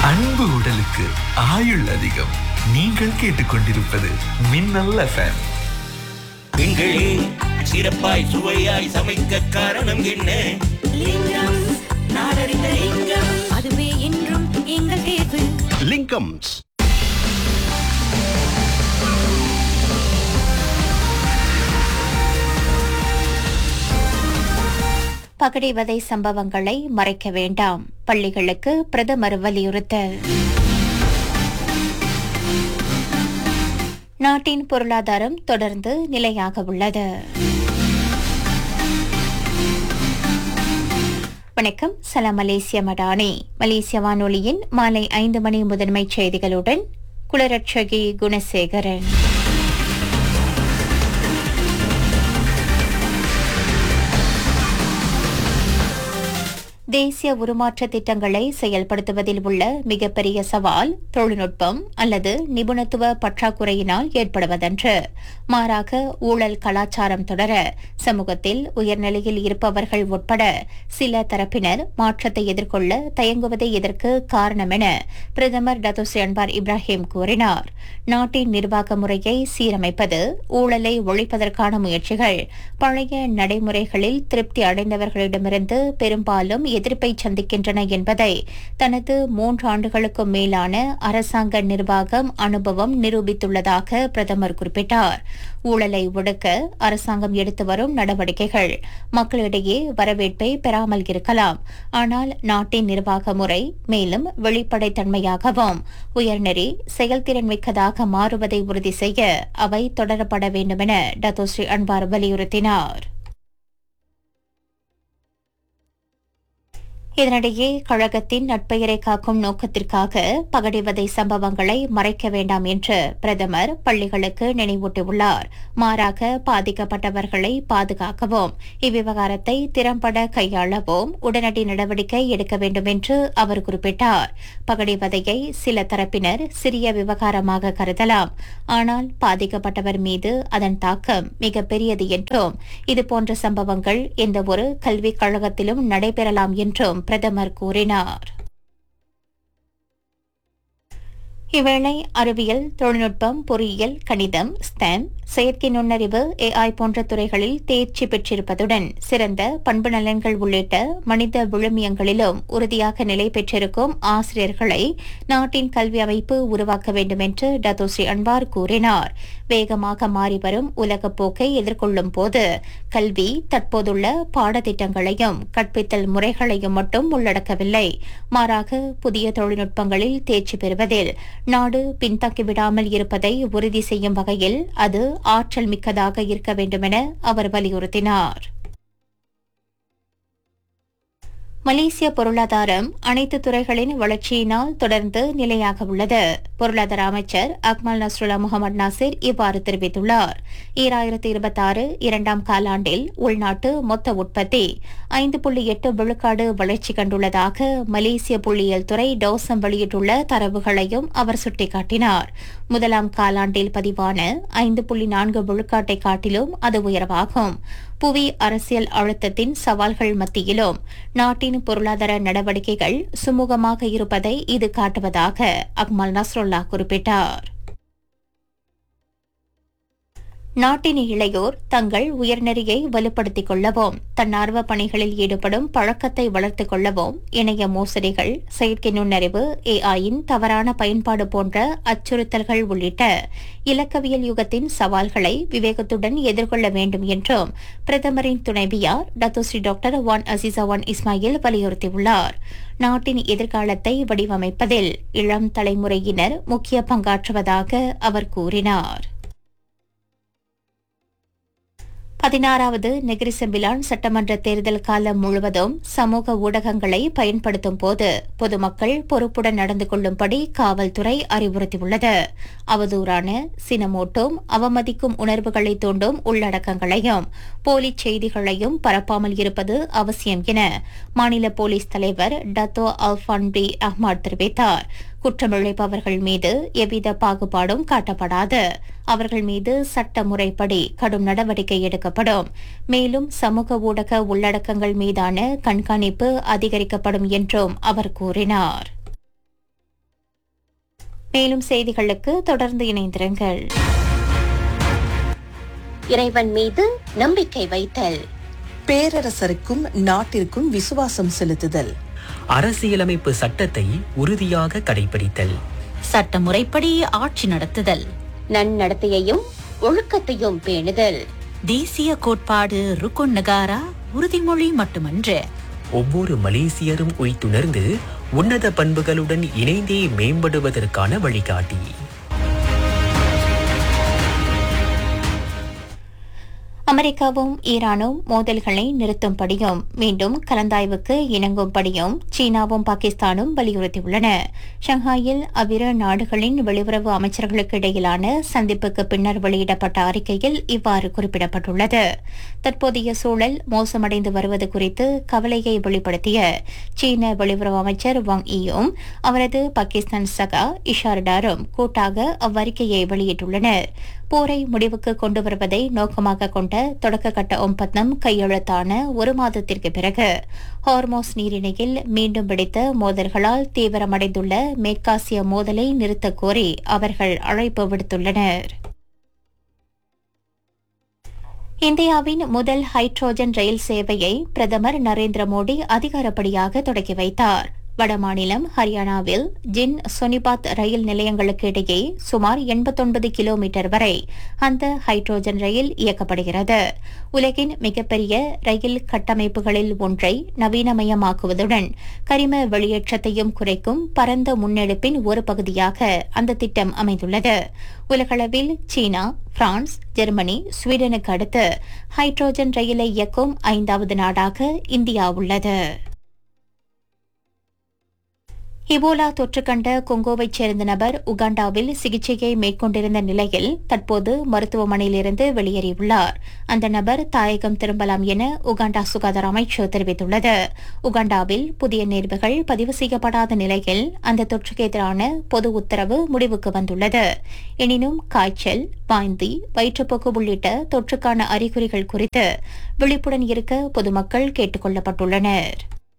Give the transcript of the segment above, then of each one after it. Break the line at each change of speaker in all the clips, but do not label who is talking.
அன்பு உடலுக்கு ஆயுள் அதிகம் நீங்கள் கேட்டுக்கொண்டிருப்பது மின்னல் எஃப்எம்
பெண்களே சிறப்பாய் சுவையாய் சமைக்க காரணம் என்ன
லிங்கம் நாடறிந்த லிங்கம் அதுவே என்றும் எங்கள் தேர்வு
லிங்கம்ஸ்
பகடிவதை சம்பவங்களை மறைக்க வேண்டாம் பள்ளிகளுக்கு பிரதமர் வலியுறுத்தல் நாட்டின் பொருளாதாரம் தொடர்ந்து நிலையாக உள்ளது வணக்கம் சலாம் மலேசிய மடானி மலேசிய வானொலியின் மாலை ஐந்து மணி முதன்மைச் செய்திகளுடன் குளரட்சகி குணசேகரன் தேசிய உருமாற்ற திட்டங்களை செயல்படுத்துவதில் உள்ள மிகப்பெரிய சவால் தொழில்நுட்பம் அல்லது நிபுணத்துவ பற்றாக்குறையினால் ஏற்படுவதன்று மாறாக ஊழல் கலாச்சாரம் தொடர சமூகத்தில் உயர்நிலையில் இருப்பவர்கள் உட்பட சில தரப்பினர் மாற்றத்தை எதிர்கொள்ள தயங்குவதே இதற்கு காரணம் என பிரதமர் டத்தோசி அன்பார் இப்ராஹிம் கூறினார் நாட்டின் நிர்வாக முறையை சீரமைப்பது ஊழலை ஒழிப்பதற்கான முயற்சிகள் பழைய நடைமுறைகளில் திருப்தி அடைந்தவர்களிடமிருந்து பெரும்பாலும் எதிர்ப்பை சந்திக்கின்றன என்பதை தனது மூன்று ஆண்டுகளுக்கும் மேலான அரசாங்க நிர்வாகம் அனுபவம் நிரூபித்துள்ளதாக பிரதமர் குறிப்பிட்டார் ஊழலை ஒடுக்க அரசாங்கம் எடுத்து வரும் நடவடிக்கைகள் மக்களிடையே வரவேற்பை பெறாமல் இருக்கலாம் ஆனால் நாட்டின் நிர்வாக முறை மேலும் வெளிப்படைத்தன்மையாகவும் உயர்நெறி செயல்திறன் மிக்கதாக மாறுவதை உறுதி செய்ய அவை தொடரப்பட வேண்டுமென டத்தோஸ்ரீ அன்பார் வலியுறுத்தினார் இதனிடையே கழகத்தின் நட்பெயரை காக்கும் நோக்கத்திற்காக பகடிவதை சம்பவங்களை மறைக்க வேண்டாம் என்று பிரதமர் பள்ளிகளுக்கு நினைவூட்டியுள்ளார் மாறாக பாதிக்கப்பட்டவர்களை பாதுகாக்கவும் இவ்விவகாரத்தை திறம்பட கையாளவும் உடனடி நடவடிக்கை எடுக்க வேண்டும் என்று அவர் குறிப்பிட்டார் பகடிவதையை சில தரப்பினர் சிறிய விவகாரமாக கருதலாம் ஆனால் பாதிக்கப்பட்டவர் மீது அதன் தாக்கம் மிகப்பெரியது என்றும் இதுபோன்ற சம்பவங்கள் எந்த ஒரு கல்விக் கழகத்திலும் நடைபெறலாம் என்றும் பிரதமர் கூறினார் இவ்வேளை அறிவியல் தொழில்நுட்பம் பொறியியல் கணிதம் ஸ்டெம் செயற்கை நுண்ணறிவு ஏஐ போன்ற துறைகளில் தேர்ச்சி பெற்றிருப்பதுடன் சிறந்த பண்பு நலன்கள் உள்ளிட்ட மனித விழுமியங்களிலும் உறுதியாக நிலை பெற்றிருக்கும் ஆசிரியர்களை நாட்டின் கல்வி அமைப்பு உருவாக்க வேண்டும் என்று டத்தோஸ்ரீ அன்வார் கூறினார் வேகமாக மாறிவரும் உலகப் போக்கை எதிர்கொள்ளும் போது கல்வி தற்போதுள்ள பாடத்திட்டங்களையும் கற்பித்தல் முறைகளையும் மட்டும் உள்ளடக்கவில்லை மாறாக புதிய தொழில்நுட்பங்களில் தேர்ச்சி பெறுவதில் நாடு பின்தங்கிவிடாமல் இருப்பதை உறுதி செய்யும் வகையில் அது ஆற்றல் மிக்கதாக இருக்க வேண்டுமென அவர் வலியுறுத்தினார் மலேசிய பொருளாதாரம் அனைத்து துறைகளின் வளர்ச்சியினால் தொடர்ந்து நிலையாக உள்ளது பொருளாதார அமைச்சர் அக்மல் நஸ்ருல்லா முகமது நாசிர் இவ்வாறு தெரிவித்துள்ளார் ஈராயிரத்தி இருபத்தாறு இரண்டாம் காலாண்டில் உள்நாட்டு மொத்த உற்பத்தி ஐந்து புள்ளி எட்டு விழுக்காடு வளர்ச்சி கண்டுள்ளதாக மலேசிய புள்ளியியல் துறை டோசம் வெளியிட்டுள்ள தரவுகளையும் அவர் சுட்டிக்காட்டினார் முதலாம் காலாண்டில் பதிவான ஐந்து புள்ளி நான்கு விழுக்காட்டை காட்டிலும் அது உயர்வாகும் புவி அரசியல் அழுத்தத்தின் சவால்கள் மத்தியிலும் நாட்டின் பொருளாதார நடவடிக்கைகள் சுமூகமாக இருப்பதை இது காட்டுவதாக அக்மல் நஸ்ருல்லா குறிப்பிட்டார் நாட்டின் இளையோர் தங்கள் உயர்நெறியை வலுப்படுத்திக் கொள்ளவும் தன்னார்வ பணிகளில் ஈடுபடும் பழக்கத்தை வளர்த்துக் கொள்ளவும் இணைய மோசடிகள் செயற்கை நுண்ணறிவு ஏஐயின் தவறான பயன்பாடு போன்ற அச்சுறுத்தல்கள் உள்ளிட்ட இலக்கவியல் யுகத்தின் சவால்களை விவேகத்துடன் எதிர்கொள்ள வேண்டும் என்றும் பிரதமரின் துணைவியார் Dato Sri doctor Wan Azizah Wan Ismail வலியுறுத்தியுள்ளார் நாட்டின் எதிர்காலத்தை வடிவமைப்பதில் இளம் தலைமுறையினர் முக்கிய பங்காற்றுவதாக அவர் கூறினார் பதினாறாவது நெகிரி செம்பிலான் சட்டமன்ற தேர்தல் காலம் முழுவதும் சமூக ஊடகங்களை பயன்படுத்தும் போது பொதுமக்கள் பொறுப்புடன் நடந்து கொள்ளும்படி காவல்துறை அறிவுறுத்தியுள்ளது அவதூறான சினமூட்டும் அவமதிக்கும் உணர்வுகளை தூண்டும் உள்ளடக்கங்களையும் போலி செய்திகளையும் பரப்பாமல் இருப்பது அவசியம் என மாநில போலீஸ் தலைவர் டத்தோ அல்பான் பி அஹ்மத் தெரிவித்தார் குற்றமிழைப்பவர்கள் மீது எவ்வித பாகுபாடும் காட்டப்படாது அவர்கள் மீது சட்ட முறைப்படி கடும் நடவடிக்கை எடுக்கப்படும் மேலும் சமூக ஊடக உள்ளடக்கங்கள் மீதான கண்காணிப்பு அதிகரிக்கப்படும் என்றும் அவர் கூறினார் மேலும் செய்திகளுக்கு தொடர்ந்து இணைந்திருங்கள்
இறைவன் மீது நம்பிக்கை வைத்தல்
பேரரசருக்கும் நாட்டிற்கும் விசுவாசம் செலுத்துதல்
அரசியலமைப்பு சட்டத்தை உறுதியாக கடைபிடித்தல்
சட்டமுறைப்படி ஆட்சி நடத்துதல்
நன்னடத்தையையும் ஒழுக்கத்தையும் பேணுதல்
தேசிய கோட்பாடு ருக்குன் நகாரா உறுதிமொழி மட்டுமன்று
ஒவ்வொரு மலேசியரும் உய்த்துணர்ந்து உன்னத பண்புகளுடன் இணைந்தே மேம்படுவதற்கான வழிகாட்டி
அமெரிக்காவும் ஈரானும் மோதல்களை நிறுத்தும்படியும் மீண்டும் கலந்தாய்வுக்கு இணங்கும்படியும் சீனாவும் பாகிஸ்தானும் வலியுறுத்தியுள்ளன ஷங்காயில் அவ்விரு நாடுகளின் வெளியுறவு அமைச்சர்களுக்கு இடையிலான சந்திப்புக்கு பின்னர் வெளியிடப்பட்ட அறிக்கையில் இவ்வாறு குறிப்பிடப்பட்டுள்ளது தற்போதைய சூழல் மோசமடைந்து வருவது குறித்து கவலையை வெளிப்படுத்திய சீன வெளியுறவு அமைச்சர் வாங் ஈயும் அவரது பாகிஸ்தான் சகா இஷார் டாரும் கூட்டாக அவ்வறிக்கையை வெளியிட்டுள்ளனர் போரை முடிவுக்கு கொண்டு வருவதை நோக்கமாக கொண்ட தொடக்க கட்ட ஒப்பந்தம் கையெழுத்தான ஒரு மாதத்திற்கு பிறகு ஹார்மோஸ் நீரிணையில் மீண்டும் வெடித்த மோதல்களால் தீவிரமடைந்துள்ள மேற்காசிய மோதலை நிறுத்தக் கோரி அவர்கள் அழைப்பு விடுத்துள்ளனர் இந்தியாவின் முதல் ஹைட்ரோஜன் ரயில் சேவையை பிரதமர் நரேந்திர மோடி அதிகாரப்படியாக தொடங்கி வைத்தார் வடமாநிலம் ஹரியானாவில் ஜின் சொனிபாத் ரயில் நிலையங்களுக்கு இடையே சுமார் எண்பத்தொன்பது கிலோமீட்டர் வரை அந்த ஹைட்ரோஜன் ரயில் இயக்கப்படுகிறது உலகின் மிகப்பெரிய ரயில் கட்டமைப்புகளில் ஒன்றை நவீனமயமாக்குவதுடன் கரிம வெளியேற்றத்தையும் குறைக்கும் பரந்த முன்னெடுப்பின் ஒரு பகுதியாக அந்த திட்டம் அமைந்துள்ளது உலகளவில் சீனா பிரான்ஸ் ஜெர்மனி ஸ்வீடனுக்கு அடுத்து ஹைட்ரோஜன் ரயிலை இயக்கும் ஐந்தாவது நாடாக இந்தியா உள்ளது இபோலா தொற்று கண்ட கொங்கோவைச் சேர்ந்த நபர் உகாண்டாவில் சிகிச்சையை மேற்கொண்டிருந்த நிலையில் தற்போது மருத்துவமனையிலிருந்து வெளியேறியுள்ளார் அந்த நபர் தாயகம் திரும்பலாம் என உகாண்டா சுகாதார அமைச்சு தெரிவித்துள்ளது உகாண்டாவில் புதிய நேர்வுகள் பதிவு செய்யப்படாத நிலையில் அந்த தொற்றுக்கு எதிரான பொது உத்தரவு முடிவுக்கு வந்துள்ளது எனினும் காய்ச்சல் வாந்தி வயிற்றுப்போக்கு உள்ளிட்ட தொற்றுக்கான அறிகுறிகள் குறித்து விழிப்புடன் இருக்க பொதுமக்கள் கேட்டுக் கொள்ளப்பட்டுள்ளனர்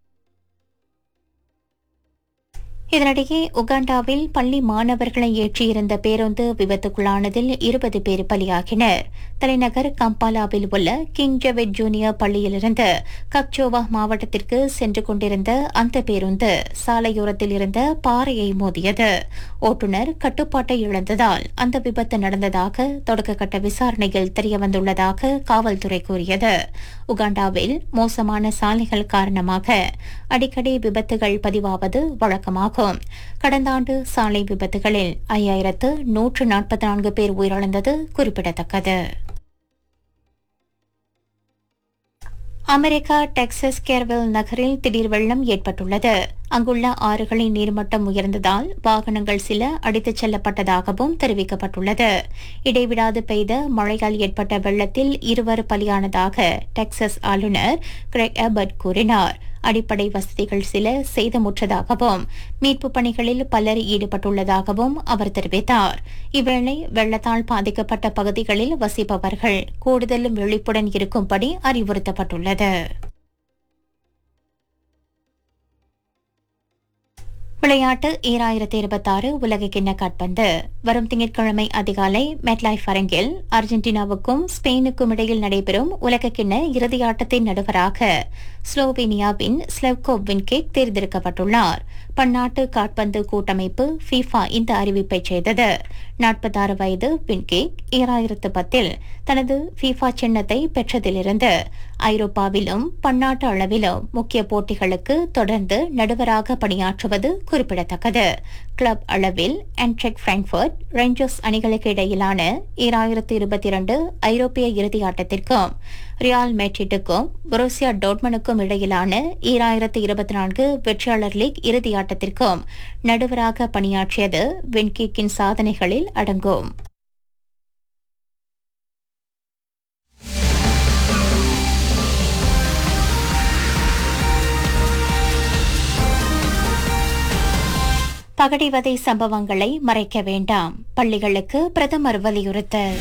இதனிடையே உகாண்டாவில் பள்ளி மாணவர்களை ஏற்றியிருந்த பேருந்து விபத்துக்குள்ளானதில் இருபது பேர் பலியாகினர் தலைநகர் கம்பாலாவில் உள்ள கிங் ஜெவெட் ஜூனியர் பள்ளியிலிருந்து கப்சோவா மாவட்டத்திற்கு சென்று கொண்டிருந்த அந்த பேருந்து சாலையோரத்தில் இருந்த பாறையை மோதியது ஓட்டுநர் கட்டுப்பாட்டை இழந்ததால் அந்த விபத்து நடந்ததாக தொடக்கக்கட்ட விசாரணையில் தெரியவந்துள்ளதாக காவல்துறை கூறியது உகாண்டாவில் மோசமான சாலைகள் காரணமாக அடிக்கடி விபத்துகள் பதிவாவது வழக்கமாகும் கடந்த ஆண்டு சாலை விபத்துகளில் ஐயாயிரத்து நூற்று நாற்பத்தி நான்கு பேர் உயிரிழந்தது குறிப்பிடத்தக்கது அமெரிக்கா டெக்சஸ் கேர்வெல் நகரில் திடீர் வெள்ளம் ஏற்பட்டுள்ளது அங்குள்ள ஆறுகளின் நீர்மட்டம் உயர்ந்ததால் வாகனங்கள் சில அடித்துச் செல்லப்பட்டதாகவும் தெரிவிக்கப்பட்டுள்ளது இடைவிடாது பெய்த மழையால் ஏற்பட்ட வெள்ளத்தில் இருவர் பலியானதாக டெக்சஸ் ஆளுநர் கிரெக் எபர்ட் கூறினார் அடிப்படை வசதிகள் சில சேதமுற்றதாகவும் மீட்புப் பணிகளில் பலர் ஈடுபட்டுள்ளதாகவும் அவர் தெரிவித்தார் இவ்வேளை வெள்ளத்தால் பாதிக்கப்பட்ட பகுதிகளில் வசிப்பவர்கள் கூடுதல் விழிப்புடன் இருக்கும்படி அறிவுறுத்தப்பட்டுள்ளது விளையாட்டு ஈராயிரத்தி இருபத்தாறு உலக கிண்ண காட்பந்து வரும் திங்கட்கிழமை அதிகாலை மெட்லைஃப் அரங்கில் அர்ஜென்டினாவுக்கும் ஸ்பெயினுக்கும் இடையில் நடைபெறும் உலக கிண்ண இறுதியாட்டத்தின் நடுவராக ஸ்லோவேனியாவின் ஸ்லெவ்கோ வின்கேக் தேர்ந்தெடுக்கப்பட்டுள்ளார் பன்னாட்டு காட்பந்து கூட்டமைப்பு ஃபீஃபா இந்த அறிவிப்பை செய்தது நாற்பத்தாறு வயது வின்கேக் ஈராயிரத்து பத்தில் தனது ஃபீஃபா சின்னத்தை பெற்றதிலிருந்து ஐரோப்பாவிலும் பன்னாட்டு அளவிலும் முக்கிய போட்டிகளுக்கு தொடர்ந்து நடுவராக பணியாற்றுவது குறிப்பிடத்தக்கது கிளப் அளவில் ஆன்ட்ரெக் பிராங்க்ஃபர்ட் ரேஞ்சர்ஸ் அணிகளுக்கு இடையிலான ஈராயிரத்து இருபத்தி இரண்டு ஐரோப்பிய இறுதியாட்டத்திற்கும் ரியால் மேட்ரிட்டுக்கும் புரோசியா டோட்மனுக்கும் இடையிலான ஈராயிரத்து இருபத்தி நான்கு வெற்றியாளர் லீக் இறுதியாட்டத்திற்கும் நடுவராக பணியாற்றியது வின்கிக்கின் சாதனைகளில் அடங்கும் பகடிவதை சம்பவங்களை மறைக்க வேண்டாம் பள்ளிகளுக்கு பிரதமர் வலியுறுத்தல்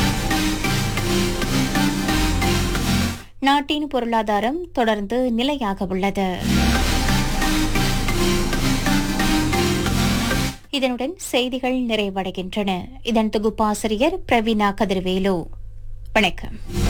நாட்டின் பொருளாதாரம் தொடர்ந்து நிலையாக உள்ளது இதனுடன் செய்திகள் நிறைவடைகின்றன இதன் தொகுப்பாசிரியர் பிரவீனா கதிர்வேலு வணக்கம்